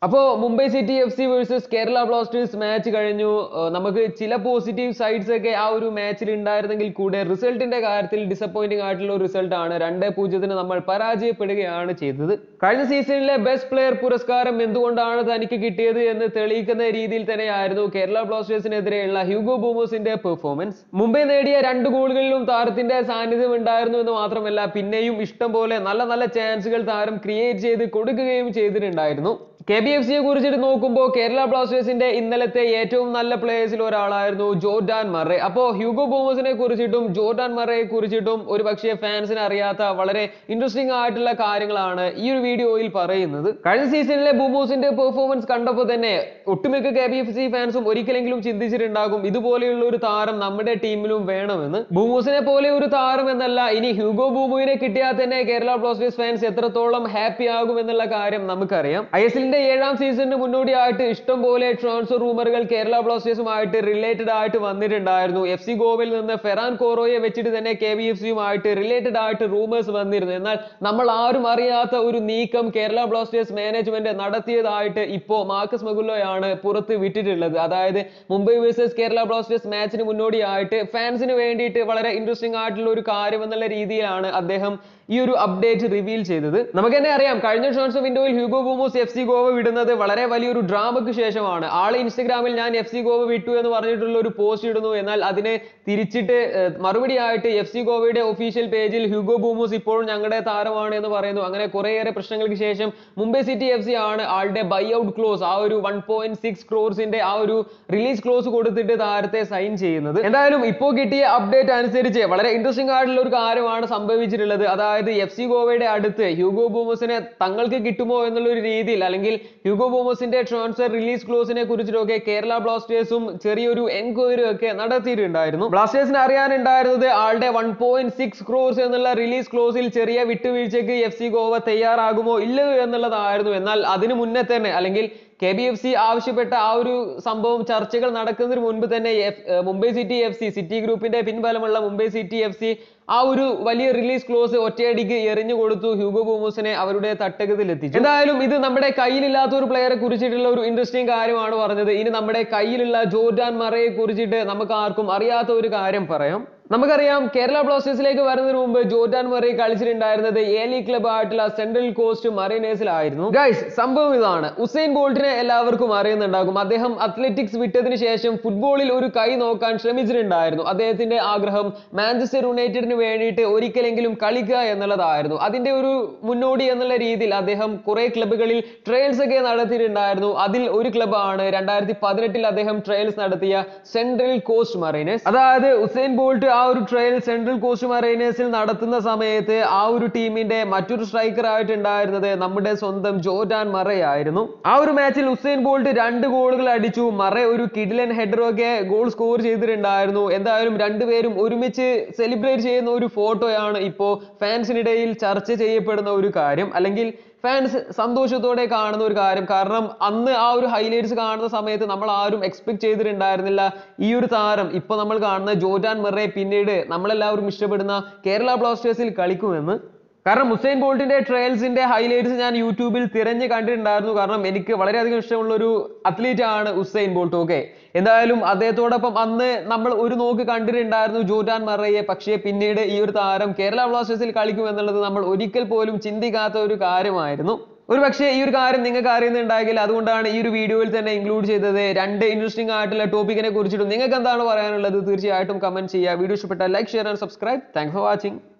അപ്പോ Mumbai city F C versus Kerala Blasters match കഴിഞ്ഞു ഏർ നമുക്ക് ചില പോസിറ്റീവ് സൈഡ്സ് ഒക്കെ ആ ഒരു മാച്ചിൽ ഉണ്ടായിരുന്നെങ്കിൽ കൂടെ റിസൾട്ടിന്റെ കാര്യത്തിൽ ഡിസപ്പോയിന്റിംഗ് ആയിട്ടുള്ള ഒരു റിസൾട്ട് ആണ് രണ്ട് പൂജ്യത്തിന് നമ്മൾ പരാജയപ്പെടുകയാണ് ചെയ്തത് കഴിഞ്ഞ സീസണിലെ ബെസ്റ്റ് പ്ലെയർ പുരസ്കാരം എന്തുകൊണ്ടാണ് തനിക്ക് കിട്ടിയത് എന്ന് തെളിയിക്കുന്ന രീതിയിൽ തന്നെയായിരുന്നു കേരള ബ്ലാസ്റ്റേഴ്സിനെതിരെയുള്ള ഹ്യൂഗോ ബൂമോസിന്റെ പെർഫോമൻസ് മുംബൈ നേടിയ രണ്ട് ഗോളുകളിലും താരത്തിന്റെ സാന്നിധ്യം ഉണ്ടായിരുന്നു എന്ന് മാത്രമല്ല പിന്നെയും ഇഷ്ടം പോലെ നല്ല നല്ല ചാൻസുകൾ താരം ക്രിയേറ്റ് ചെയ്ത് കൊടുക്കുകയും ചെയ്തിട്ടുണ്ടായിരുന്നു കെ ബി എഫ് സിയെ കുറിച്ചിട്ട് നോക്കുമ്പോൾ കേരള ബ്ലാസ്റ്റേഴ്സിന്റെ ഇന്നലത്തെ ഏറ്റവും നല്ല പ്ലേയേഴ്സിൽ ഒരാളായിരുന്നു ജോർഡാൻ മറേ അപ്പോൾ ഹ്യൂഗോ ബോമസിനെ കുറിച്ചിട്ടും ജോർഡാൻ മറയെ കുറിച്ചിട്ടും ഒരു പക്ഷേ ഫാൻസിന് അറിയാത്ത വളരെ ഇൻട്രസ്റ്റിംഗ് ആയിട്ടുള്ള കാര്യങ്ങളാണ് ഈ ഒരു വീഡിയോയിൽ പറയുന്നത് കഴിഞ്ഞ സീസണിലെ ബൂമോസിന്റെ പെർഫോമൻസ് കണ്ടപ്പോൾ തന്നെ ഒട്ടുമിക്ക കെ ബി എഫ് സി ഫാൻസും ഒരിക്കലെങ്കിലും ചിന്തിച്ചിട്ടുണ്ടാകും ഇതുപോലെയുള്ള ഒരു താരം നമ്മുടെ ടീമിലും വേണമെന്ന് ബൂമോസിനെ പോലെ ഒരു താരം എന്നല്ല ഇനി ഹ്യൂഗോ ബൂമുവിനെ കിട്ടിയാൽ തന്നെ കേരള ബ്ലാസ്റ്റേഴ്സ് ഫാൻസ് എത്രത്തോളം ഹാപ്പി ആകും എന്നുള്ള കാര്യം നമുക്കറിയാം ഐ എസ് എല്ലിന്റെ ഏഴാം സീസണിന് മുന്നോടിയായിട്ട് ഇഷ്ടം പോലെ ട്രാൻസ്ഫർ റൂമറുകൾ കേരള ബ്ലാസ്റ്റേഴ്സുമായിട്ട് റിലേറ്റഡ് ആയിട്ട് വന്നിട്ടുണ്ടായിരുന്നു എഫ് സി ഗോവയിൽ നിന്ന് ഫെറാൻ കോറോയെ വെച്ചിട്ട് തന്നെ കെ ബി എഫ് സിയുമായിട്ട് റിലേറ്റഡ് ആയിട്ട് റൂമേഴ്സ് വന്നിരുന്നു എന്നാൽ നമ്മൾ ആരും അറിയാത്ത ഒരു നീക്കം കേരള ബ്ലാസ്റ്റേഴ്സ് മാനേജ്മെന്റ് നടത്തിയതായിട്ട് ഇപ്പോ മാർക്കസ് മഗുല്ലോയാണ് പുറത്ത് വിട്ടിട്ടുള്ളത് അതായത് മുംബൈ വേഴ്സസ് കേരള ബ്ലാസ്റ്റേഴ്സ് മാച്ചിന് മുന്നോടിയായിട്ട് ഫാൻസിന് വേണ്ടിയിട്ട് വളരെ ഇൻട്രസ്റ്റിംഗ് ആയിട്ടുള്ള ഒരു കാര്യം എന്നുള്ള രീതിയിലാണ് അദ്ദേഹം ഈ ഒരു അപ്ഡേറ്റ് റിവീൽ ചെയ്തത് നമുക്ക് തന്നെ അറിയാം കഴിഞ്ഞ ട്രാൻസ്ഫർ വിൻഡോയിൽ Hugo Boumous F C Goa വിടുന്നത് വളരെ വലിയൊരു ഡ്രാമയ്ക്ക് ശേഷമാണ് ആള് ഇൻസ്റ്റഗ്രാമിൽ ഞാൻ എഫ് സി ഗോവ വിട്ടു എന്ന് പറഞ്ഞിട്ടുള്ള ഒരു പോസ്റ്റ് ഇടുന്നു എന്നാൽ അതിനെ തിരിച്ചിട്ട് ഏർ, മറുപടിയായിട്ട് എഫ് സി ഗോവയുടെ ഒഫീഷ്യൽ പേജിൽ ഹ്യൂഗോ ബൂമോസ് ഇപ്പോഴും ഞങ്ങളുടെ താരമാണ് എന്ന് പറയുന്നു അങ്ങനെ കുറേയേറെ പ്രശ്നങ്ങൾക്ക് ശേഷം മുംബൈ സിറ്റി എഫ് സി ആണ് ആളുടെ ബൈ ഔട്ട് ക്ലോസ് ആ ഒരു വൺ പോയിന്റ് സിക്സ് ക്രോർസിന്റെ ആ ഒരു റിലീസ് ക്ലോസ് കൊടുത്തിട്ട് താരത്തെ സൈൻ ചെയ്യുന്നത് എന്തായാലും ഇപ്പോൾ കിട്ടിയ അപ്ഡേറ്റ് അനുസരിച്ച് വളരെ ഇൻട്രസ്റ്റിംഗ് ആയിട്ടുള്ള ഒരു കാര്യമാണ് സംഭവിച്ചിട്ടുള്ളത് അതായത് എഫ് സി ഗോവയുടെ അടുത്ത് ഹ്യൂഗോ ബൂമസിനെ തങ്ങൾക്ക് കിട്ടുമോ എന്നുള്ള ഒരു രീതിയിൽ അല്ലെങ്കിൽ ഹ്യൂഗോ ബൂമസിന്റെ ട്രാൻസ്ഫർ റിലീസ് ക്ലോസിനെ കുറിച്ചിട്ടൊക്കെ കേരള ബ്ലാസ്റ്റേഴ്സും ചെറിയൊരു എൻക്വയറി ഒക്കെ നടത്തിയിട്ടുണ്ടായിരുന്നു ബ്ലാസ്റ്റേഴ്സിന് അറിയാനുണ്ടായിരുന്നത് ആളുടെ വൺ പോയിന്റ് സിക്സ് ക്രോർസ് എന്നുള്ള റിലീസ് ക്ലോസിൽ ചെറിയ വിട്ടുവീഴ്ചയ്ക്ക് എഫ് സി ഗോവ തയ്യാറാകുമോ ഇല്ലയോ എന്നുള്ളതായിരുന്നു എന്നാൽ അതിനു മുന്നേ തന്നെ അല്ലെങ്കിൽ കെ ബി എഫ് സി ആവശ്യപ്പെട്ട ആ ഒരു സംഭവം ചർച്ചകൾ നടക്കുന്നതിന് മുൻപ് തന്നെ എഫ്- ഏർ Mumbai city F C city ഗ്രൂപ്പിന്റെ പിൻബലമുള്ള മുംബൈ സിറ്റി എഫ് സി ആ ഒരു വലിയ റിലീസ് ക്ലോസ് ഒറ്റയടിക്ക് എറിഞ്ഞു കൊടുത്തു ഹ്യൂഗോ ബൂമോസിനെ അവരുടെ തട്ടകത്തിൽ എത്തിച്ചു എന്തായാലും ഇത് നമ്മുടെ കയ്യിലില്ലാത്ത ഒരു പ്ലെയറെ കുറിച്ചിട്ടുള്ള ഒരു ഇൻട്രസ്റ്റിംഗ് കാര്യമാണ് പറഞ്ഞത് ഇനി നമ്മുടെ കയ്യിലുള്ള ജോർഡാൻ മറയെ കുറിച്ചിട്ട് നമുക്ക് ആർക്കും അറിയാത്ത ഒരു കാര്യം പറയാം നമുക്കറിയാം കേരള ബ്ലാസ്റ്റേഴ്സിലേക്ക് വരുന്നതിന് മുമ്പ് ജോർഡാൻ മറി കളിച്ചിട്ടുണ്ടായിരുന്നത് എ ലീഗ് ക്ലബ് ആയിട്ടുള്ള സെൻട്രൽ കോസ്റ്റ് മറീനേഴ്സിലായിരുന്നു ഗൈസ് സംഭവം ഇതാണ് ഉസൈൻ ബോൾട്ടിനെ എല്ലാവർക്കും അറിയുന്നുണ്ടാകും അദ്ദേഹം അത്ലറ്റിക്സ് വിട്ടതിന് ശേഷം ഫുട്ബോളിൽ ഒരു കൈ നോക്കാൻ ശ്രമിച്ചിട്ടുണ്ടായിരുന്നു അദ്ദേഹത്തിന്റെ ആഗ്രഹം മാഞ്ചസ്റ്റർ യുണൈറ്റഡിന് വേണ്ടിയിട്ട് ഒരിക്കലെങ്കിലും കളിക്കുക എന്നുള്ളതായിരുന്നു അതിന്റെ ഒരു മുന്നോടി എന്നുള്ള രീതിയിൽ അദ്ദേഹം കുറെ ക്ലബ്ബുകളിൽ ട്രയൽസ് ഒക്കെ നടത്തിയിട്ടുണ്ടായിരുന്നു അതിൽ ഒരു ക്ലബ്ബാണ് രണ്ടായിരത്തി പതിനെട്ടിൽ അദ്ദേഹം ട്രയൽസ് നടത്തിയ സെൻട്രൽ കോസ്റ്റ് മറൈനേഴ്സ് അതായത് ഉസൈൻ ബോൾട്ട് ആ ഒരു ട്രയൽ സെൻട്രൽ കോസ്റ്റ് മറൈനേഴ്സിൽ നടത്തുന്ന സമയത്ത് ആ ഒരു ടീമിന്റെ മറ്റൊരു സ്ട്രൈക്കർ ആയിട്ടുണ്ടായിരുന്നത് നമ്മുടെ സ്വന്തം ജോർഡാൻ മറയായിരുന്നു ആ ഒരു മാച്ചിൽ ഉസൈൻ ബോൾട്ട് രണ്ട് ഗോളുകൾ അടിച്ചു മറ ഒരു കിഡിലൻ ഹെഡറൊക്കെ ഗോൾ സ്കോർ ചെയ്തിട്ടുണ്ടായിരുന്നു എന്തായാലും രണ്ടുപേരും ഒരുമിച്ച് സെലിബ്രേറ്റ് ചെയ്യുന്ന ഒരു ഫോട്ടോയാണ് ഇപ്പോ ഫാൻസിനിടയിൽ ചർച്ച ചെയ്യപ്പെടുന്ന ഒരു കാര്യം അല്ലെങ്കിൽ ഫാൻസ് സന്തോഷത്തോടെ കാണുന്ന ഒരു കാര്യം കാരണം അന്ന് ആ ഒരു ഹൈലൈറ്റ്സ് കാണുന്ന സമയത്ത് നമ്മൾ ആരും എക്സ്പെക്ട് ചെയ്തിട്ടുണ്ടായിരുന്നില്ല ഈ ഒരു താരം ഇപ്പൊ നമ്മൾ കാണുന്ന ജോർഡാൻ മെറെ പിന്നീട് നമ്മളെല്ലാവരും ഇഷ്ടപ്പെടുന്ന കേരള ബ്ലാസ്റ്റേഴ്സിൽ കളിക്കുമെന്ന് കാരണം മുസൈൻ ബോൾട്ടിന്റെ ട്രയൽസിന്റെ ഹൈലൈറ്റ്സ് ഞാൻ യൂട്യൂബിൽ തിരഞ്ഞ് കണ്ടിട്ടുണ്ടായിരുന്നു കാരണം എനിക്ക് വളരെയധികം ഇഷ്ടമുള്ള ഒരു അത്ലീറ്റ് ആണ് ഉസൈൻ ബോൾട്ട് ഓക്കെ എന്തായാലും അദ്ദേഹത്തോടൊപ്പം അന്ന് നമ്മൾ ഒരു നോക്ക് കണ്ടിട്ടുണ്ടായിരുന്നു ജോർഡാൻ മറയെ പക്ഷേ പിന്നീട് ഈ ഒരു താരം കേരള ബ്ലാസ്റ്റേഴ്സിൽ കളിക്കും എന്നുള്ളത് നമ്മൾ ഒരിക്കൽ പോലും ചിന്തിക്കാത്ത ഒരു കാര്യമായിരുന്നു ഒരു പക്ഷേ ഈ ഒരു കാര്യം നിങ്ങൾക്ക് അറിയുന്നുണ്ടാകില്ല അതുകൊണ്ടാണ് ഈ ഒരു വീഡിയോയിൽ തന്നെ ഇൻക്ലൂഡ് ചെയ്തത് രണ്ട് ഇൻട്രസ്റ്റിംഗ് ആയിട്ടുള്ള ടോപ്പിക്കിനെ കുറിച്ചിട്ടും നിങ്ങൾക്ക് എന്താണ് പറയാനുള്ളത് തീർച്ചയായിട്ടും കമന്റ് ചെയ്യുക വീഡിയോ ഇഷ്ടപ്പെട്ടാൽ like share and subscribe thanks for watching